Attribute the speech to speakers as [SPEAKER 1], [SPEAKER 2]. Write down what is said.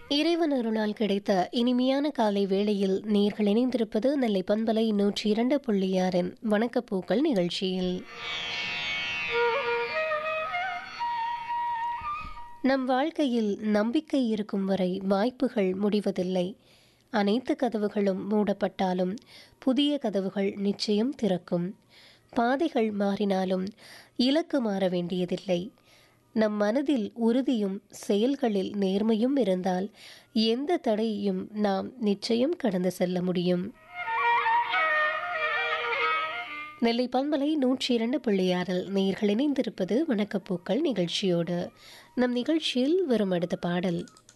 [SPEAKER 1] இறைவன் அருளால் கிடைத்த இனிமையான காலை வேளையில் நேர்கள் இணைந்திருப்பது நெல்லை பண்பலை நூற்றி இரண்டு புள்ளி ஆறின் வணக்கப்பூக்கள் நிகழ்ச்சியில் நம் வாழ்க்கையில் நம்பிக்கை இருக்கும் வரை வாய்ப்புகள் முடிவதில்லை அனைத்து கதவுகளும் மூடப்பட்டாலும் புதிய கதவுகள் நிச்சயம் திறக்கும் பாதைகள் மாறினாலும் இலக்கு மாற வேண்டியதில்லை நம் மனதில் உறுதியும் செயல்களில் நேர்மையும் இருந்தால் எந்த தடையையும் நாம் நிச்சயம் கடந்து செல்ல முடியும் நெல்லை பண்பலை நூற்றி இரண்டு பிள்ளையாரில் நேர்கள் இணைந்திருப்பது வணக்கப்பூக்கள் நிகழ்ச்சியோடு நம் நிகழ்ச்சியில் வரும் அடுத்த பாடல்